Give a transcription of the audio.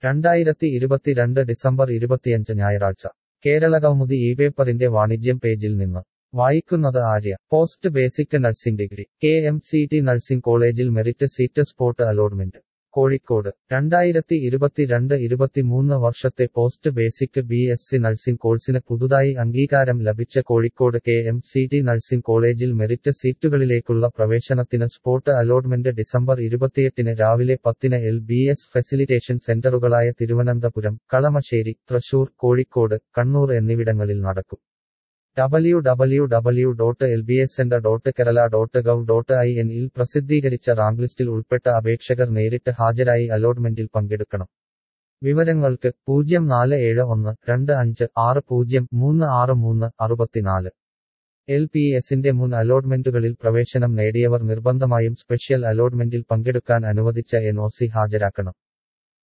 രണ്ടായിരത്തി ഇരുപത്തിരണ്ട് ഡിസംബർ ഇരുപത്തിയഞ്ച് ഞായറാഴ്ച കേരളകൗമുദി ഈ പേപ്പറിന്റെ വാണിജ്യം പേജിൽ നിന്ന് വായിക്കുന്നത് Arya post basic nursing degree K M C T nursing കോളേജിൽ merit seat spot allotment Kozhikode രണ്ടായിരത്തി ഇരുപത്തിരണ്ട് ഇരുപത്തിമൂന്ന് വർഷത്തെ post basic B S C nursing കോഴ്സിന് പുതുതായി അംഗീകാരം ലഭിച്ച Kozhikode K M C T nursing കോളേജിൽ മെറിറ്റ് സീറ്റുകളിലേക്കുള്ള പ്രവേശനത്തിന് സ്പോട്ട് അലോട്ട്മെന്റ് ഡിസംബർ ഇരുപത്തിയെട്ടിന് രാവിലെ പത്തിന് എൽ ബി എസ് ഫെസിലിറ്റേഷൻ സെന്ററുകളായ തിരുവനന്തപുരം കളമശ്ശേരി തൃശൂർ കോഴിക്കോട് കണ്ണൂർ എന്നിവിടങ്ങളിൽ നടക്കും W W W dot L B S centre dot Kerala dot gov dot I N ഇൽ പ്രസിദ്ധീകരിച്ച റാങ്ക് ലിസ്റ്റിൽ ഉൾപ്പെട്ട അപേക്ഷകർ നേരിട്ട് ഹാജരായി അലോട്ട്മെന്റിൽ പങ്കെടുക്കണം വിവരങ്ങൾക്ക് പൂജ്യം നാല് ഏഴ് ഒന്ന് രണ്ട് അഞ്ച് ആറ് പൂജ്യം മൂന്ന് ആറ് മൂന്ന് അറുപത്തിനാല് എൽ പി എസിന്റെ മുൻ അലോട്ട്മെന്റുകളിൽ പ്രവേശനം നേടിയവർ നിർബന്ധമായും സ്പെഷ്യൽ അലോട്ട്മെന്റിൽ പങ്കെടുക്കാൻ അനുവദിച്ച എൻ ഒ സി ഹാജരാക്കണം